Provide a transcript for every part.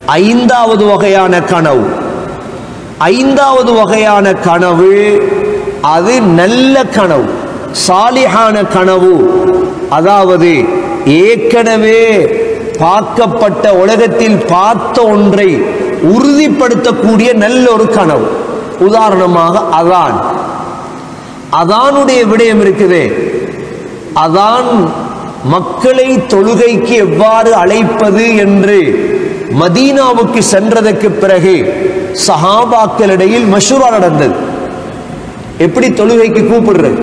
ஐந்தாவது வகையான கனவு ஐந்தாவது வகையான கனவு அது நல்ல கனவு சாலிஹான கனவு அதாவது ஏற்கனவே பார்க்கப்பட்ட உலகத்தில் பார்த்த ஒன்றை உறுதிப்படுத்தக்கூடிய நல்ல ஒரு கனவு உதாரணமாக அதான் அதானுடைய விடயம் இருக்குதே அதான் மக்களை தொழுகைக்கு எவ்வாறு அழைப்பது என்று மதீனாவுக்கு சென்றதற்கு பிறகு சஹாபாக்களிடையில் மஷூரா நடந்தது எப்படி தொழுகைக்கு கூப்பிடுறது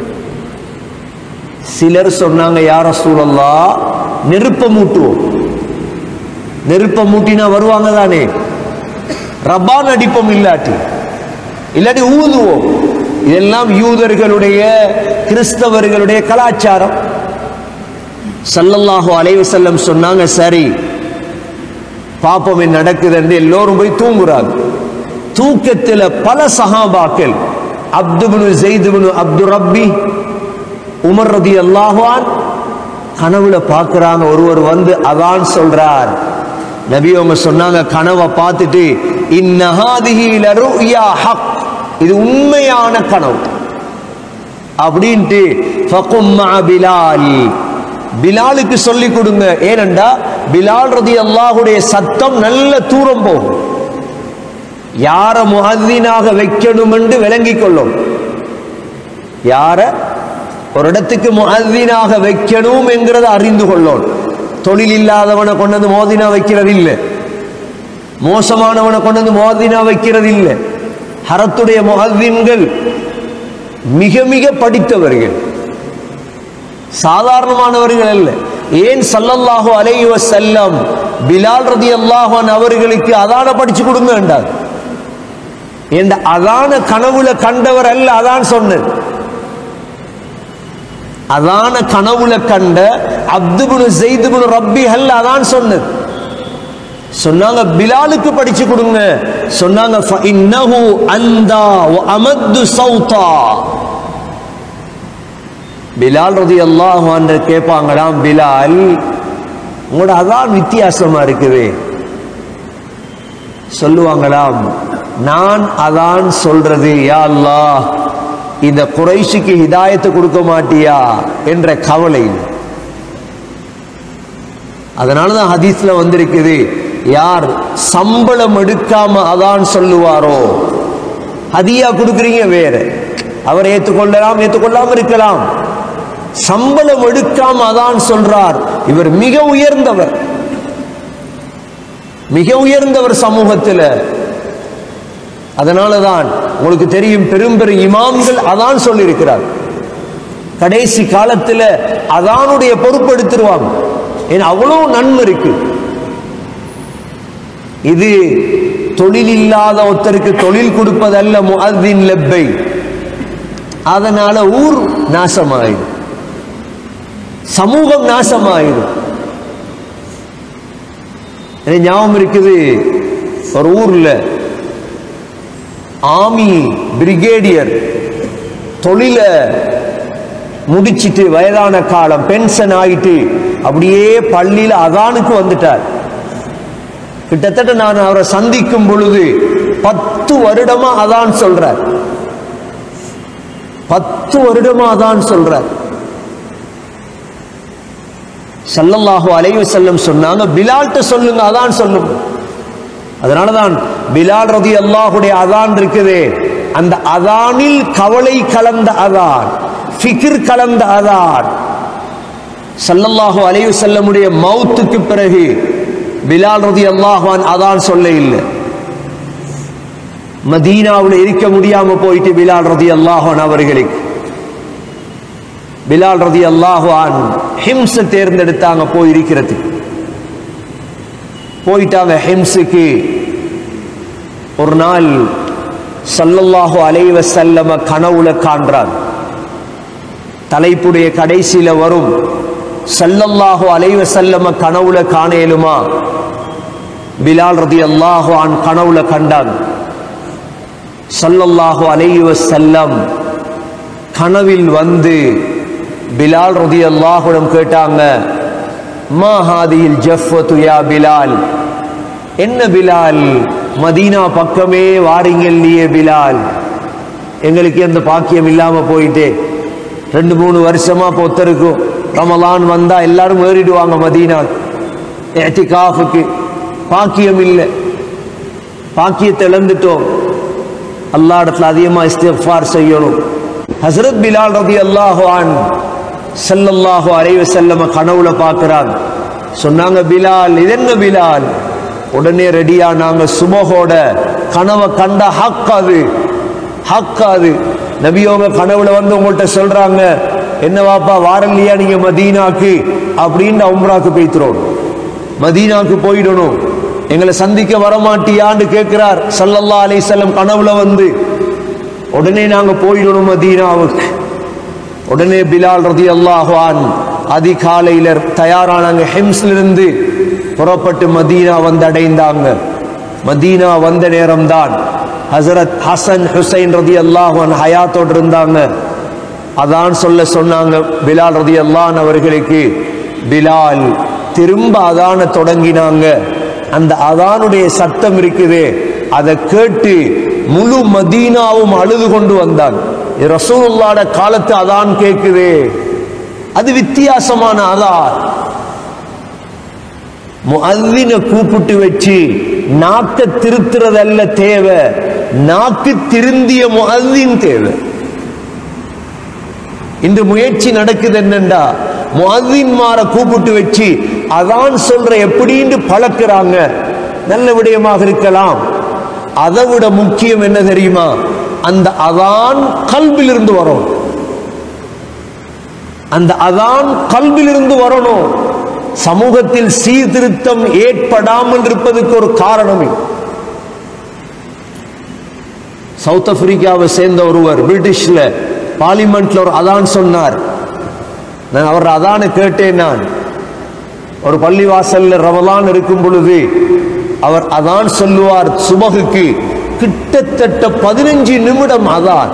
சிலர் சொன்னாங்க யார சூழல்லா நெருப்ப மூட்டுவோம் நெருப்ப மூட்டினா வருவாங்க தானே ரபான் அடிப்போம் இல்லாட்டி இல்லாட்டி ஊதுவோம் இதெல்லாம் யூதர்களுடைய கிறிஸ்தவர்களுடைய கலாச்சாரம் சல்லல்லாஹு அலைஹி வஸல்லம் சொன்னாங்க சரி பாப்போம் என்ன நடக்குது என்று எல்லோரும் போய் தூங்குறாங்க தூக்கத்தில் பல சஹாபாக்கள் அப்துபுனு ஜெய்துபுனு அப்து ரப்பி உமர் ரதி அல்லாஹான் கனவுல பார்க்கறாங்க ஒருவர் வந்து அதான் சொல்றார் நபி அவங்க சொன்னாங்க கனவை பார்த்துட்டு இன்னஹாதிஹி லருயா ஹக் இது உண்மையான கனவு அப்படின்ட்டு ஃபகும் மஅ பிலால் பிலாலுக்கு சொல்லி கொடுங்க ஏனண்டா பிலால் ரதி அல்லாஹுடைய சத்தம் நல்ல தூரம் போகும் யார முஹத்தினாக வைக்கணும் என்று விளங்கிக் கொள்ளும் யார ஒரு இடத்துக்கு முஹத்தினாக வைக்கணும் என்கிறத அறிந்து கொள்ளும் தொழில் இல்லாதவனை கொண்டு வந்து மோதினா வைக்கிறது இல்லை மோசமானவனை கொண்டு வந்து மோதினா வைக்கிறது இல்லை ஹரத்துடைய முஹத்தின்கள் மிக மிக படித்தவர்கள் சாதாரணமானவர்கள் அல்ல ஏன் சல்லல்லாஹு அலைஹி வஸல்லம் பிலால் ரதியல்லாஹு அன்ஹு அவர்களுக்கு அதான படிச்சு கொடுங்க என்றார் என்ற அதான கனவுல கண்டவர் அல்ல அதான் சொன்னது அதான கனவுல கண்ட அப்துபுனு ஜெய்துபுனு ரப்பி அல்ல அதான் சொன்னது சொன்னாங்க பிலாலுக்கு படிச்சு கொடுங்க சொன்னாங்க ஃபஇன்னஹு அந்தா வ அமத்து சௌதா பிலால் ரதி அல்லாஹ் என்று கேட்பாங்களாம் பிலால் உங்களோட அதான் வித்தியாசமா இருக்குது சொல்லுவாங்களாம் நான் அதான் சொல்றது யா அல்லாஹ் இந்த குறைஷிக்கு ஹிதாயத்தை கொடுக்க மாட்டியா என்ற கவலை அதனாலதான் ஹதீஸ்ல வந்திருக்குது யார் சம்பளம் எடுக்காம அதான் சொல்லுவாரோ ஹதியா கொடுக்குறீங்க வேற அவர் ஏற்றுக்கொள்ளலாம் ஏற்றுக்கொள்ளாம இருக்கலாம் சம்பளம் எடுக்காம அதான் சொல்றார் இவர் மிக உயர்ந்தவர் மிக உயர்ந்தவர் சமூகத்தில் அதனாலதான் உங்களுக்கு தெரியும் பெரும் பெரும் இமாம்கள் அதான் சொல்லியிருக்கிறார் கடைசி காலத்தில் அதானுடைய பொறுப்பு எடுத்துருவாங்க ஏன்னா அவ்வளவு நன்மை இருக்கு இது தொழில் இல்லாத ஒருத்தருக்கு தொழில் கொடுப்பதல்ல முஅத்தின் லெப்பை அதனால ஊர் நாசமாயிடும் சமூகம் நாசமாயிடும் எனக்கு ஞாபகம் இருக்குது ஒரு ஊர்ல ஆமி பிரிகேடியர் தொழில முடிச்சிட்டு வயதான காலம் பென்ஷன் ஆயிட்டு அப்படியே பள்ளியில அதானுக்கு வந்துட்டார் கிட்டத்தட்ட நான் அவரை சந்திக்கும் பொழுது பத்து வருடமா அதான் சொல்றார் பத்து வருடமா அதான் சொல்றார் ஸல்லல்லாஹு அலைஹி வஸல்லம் சொன்னாங்க பிலால்ட்ட சொல்லுங்க அதான் சொல்லுங்க அதனாலதான் பிலால் ரதி அல்லாஹுடைய அதான் இருக்குது அந்த அதானில் கவலை கலந்த அதான் ஃபிக்ர் கலந்த அதான் ஸல்லல்லாஹு அலைஹி வஸல்லமுடைய மௌத்துக்கு பிறகு பிலால் ரதி அல்லாஹான் அதான் சொல்ல இல்லை மதீனாவில் இருக்க முடியாம போயிட்டு பிலால் ரதி அல்லாஹான் அவர்களுக்கு பிலால் ரதி அல்லாஹான் ஹிம்ஸ தேர்ந்தெடுத்தாங்க போய் இருக்கிறதுக்கு போயிட்டாங்க ஹிம்ஸுக்கு ஒரு நாள் சல்லல்லாஹு அலைவ செல்லம கனவுல காண்றார் தலைப்புடைய கடைசியில வரும் சல்லல்லாஹு அலைவ செல்லம கனவுல காணேலுமா பிலால் ரதி அல்லாஹு ஆன் கனவுல கண்டாங்க சல்லல்லாஹு அலைவ செல்லம் கனவில் வந்து பிலால் ரதி அல்லாஹுடம் கேட்டாங்க மா ஹாதியில் ஜஃபத்து யா பிலால் என்ன பிலால் மதீனா பக்கமே வாரீங்கல்லையே பிலால் எங்களுக்கு எந்த பாக்கியம் இல்லாம போயிட்டே ரெண்டு மூணு வருஷமா பொத்தருக்கும் ரமலான் வந்தா எல்லாரும் ஏறிடுவாங்க மதீனா ஏத்திகாஃபுக்கு பாக்கியம் இல்லை பாக்கியத்தை இழந்துட்டோம் அல்லா இடத்துல அதிகமா இஸ்திஃபார் செய்யணும் ஹசரத் பிலால் ரதி அல்லாஹு அன் ஸல்லல்லாஹு அலைஹி வஸல்லம் கனவுல பார்க்கறாங்க சொன்னாங்க பிலால் இது என்ன பிலால் உடனே ரெடியா நாங்க சுபஹோட கனவை கண்ட ஹக் அது ஹக் அது நபியோங்க கனவுல வந்து உங்கள்கிட்ட சொல்றாங்க என்ன வாப்பா வாரல்லையா நீங்க மதீனாக்கு அப்படின்னு உம்ராக்கு போய்த்துறோம் மதீனாக்கு போயிடணும் எங்களை சந்திக்க வரமாட்டியான்னு கேட்கிறார் சல்லல்லா அலைஹிஸ்ஸலாம் கனவுல வந்து உடனே நாங்க போயிடணும் மதீனாவுக்கு உடனே பிலால் ரதி அல்லாஹான் அதிகாலையில தயாரானாங்க ஹெம்ஸ்ல இருந்து புறப்பட்டு மதீனா வந்து அடைந்தாங்க மதீனா வந்த நேரம்தான் ஹசரத் ஹசன் ஹுசைன் ரதி அல்லாஹான் ஹயாத்தோடு இருந்தாங்க அதான் சொல்ல சொன்னாங்க பிலால் ரதி அல்லான் அவர்களுக்கு பிலால் திரும்ப அதான தொடங்கினாங்க அந்த அதானுடைய சத்தம் இருக்குதே அதை கேட்டு முழு மதீனாவும் அழுது கொண்டு வந்தாங்க இது ரசூலுல்லாட காலத்து அதான் கேக்குதே அது வித்தியாசமான அதான் முஅல்லின கூப்பிட்டு வச்சு நாக்க திருத்துறதல்ல தேவை நாக்கு திருந்திய முஅல்லின் தேவை இன்று முயற்சி நடக்குது என்னண்டா முஅல்லின்மார கூப்பிட்டு வச்சு அதான் சொல்ற எப்படின்னு பழக்கிறாங்க நல்ல விடயமாக இருக்கலாம் அதை விட முக்கியம் என்ன தெரியுமா அந்த அதான் கல்விலிருந்து வரும் அந்த அதான் கல்விலிருந்து வரணும் சமூகத்தில் சீர்திருத்தம் ஏற்படாமல் இருப்பதற்கு ஒரு காரணம் இது. சவுத் ஆப்பிரிக்காவை சேர்ந்த ஒருவர் பிரிட்டிஷ்ல பார்லிமெண்ட்ல ஒரு அதான் சொன்னார் நான் அவர் அதான கேட்டேன் நான் ஒரு பள்ளிவாசல்ல ரமலான் இருக்கும் பொழுது அவர் அதான் சொல்லுவார் சுபகுக்கு கிட்டத்தட்ட பதினஞ்சு நிமிடம் அதான்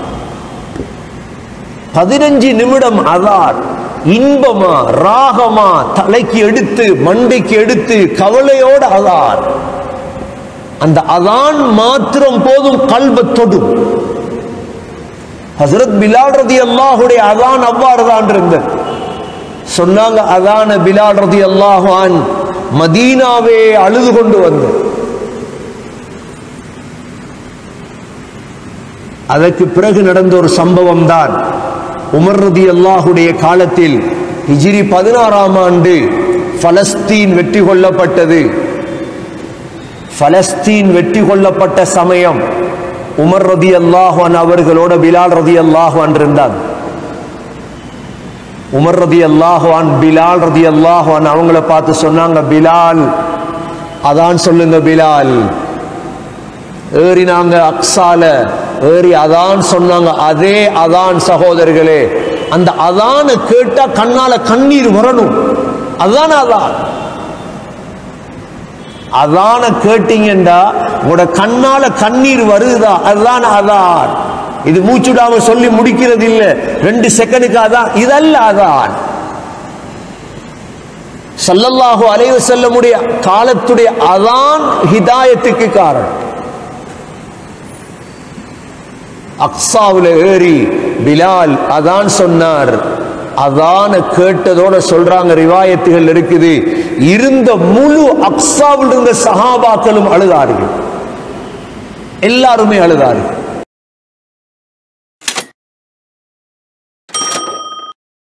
பதினஞ்சு நிமிடம் அதான் இன்பமா ராகமா தலைக்கு எடுத்து மண்டைக்கு எடுத்து கவலையோட அதான் அந்த அதான் மாத்திரம் போதும் கல்ப தொடும் ஹசரத் பிலால் ரதி அல்லாஹுடைய அதான் அவ்வாறு தான் இருந்தது சொன்னாங்க அதான பிலால் ரதி அல்லாஹான் மதீனாவே அழுது கொண்டு வந்து அதற்கு பிறகு நடந்த ஒரு சம்பவம் தான் உமர் ரதி அல்லாஹுடைய காலத்தில் ஹிஜ்ரி பதினாறாம் ஆண்டு பலஸ்தீன் வெற்றி கொள்ளப்பட்டது பலஸ்தீன் வெற்றி கொள்ளப்பட்ட சமயம் உமர் ரதி அல்லாஹான் அவர்களோட பிலால் ரதி அல்லாஹான் இருந்தாங்க உமர் ரதி அல்லாஹான் பிலால் ரதி அல்லாஹான் அவங்கள பார்த்து சொன்னாங்க பிலால் அதான் சொல்லுங்க பிலால் ஏறினாங்க அக்ஸால ஏறி அதான் சொன்னாங்க அதே அதான் சகோதரர்களே அந்த அதான கேட்டா கண்ணால கண்ணீர் வரணும் அதான் அதான் அதான கேட்டீங்கண்டா உங்களோட கண்ணால கண்ணீர் வருதா அதுதான் அதான் இது மூச்சுடாம சொல்லி முடிக்கிறது இல்ல ரெண்டு செகண்டுக்கு அதான் இதல்ல அதான் சல்லல்லாஹு அலைஹி செல்லமுடைய காலத்துடைய அதான் ஹிதாயத்துக்கு காரணம் அக்ஸாவில் ஏறி பிலால் அதான் சொன்னார் அதான கேட்டதோட சொல்றாங்க ரிவாயத்துகள் இருக்குது இருந்த முழு அக்ஸாவில் இருந்த சஹாபாக்களும் அழுதார்கள் எல்லாருமே அழுதார்கள்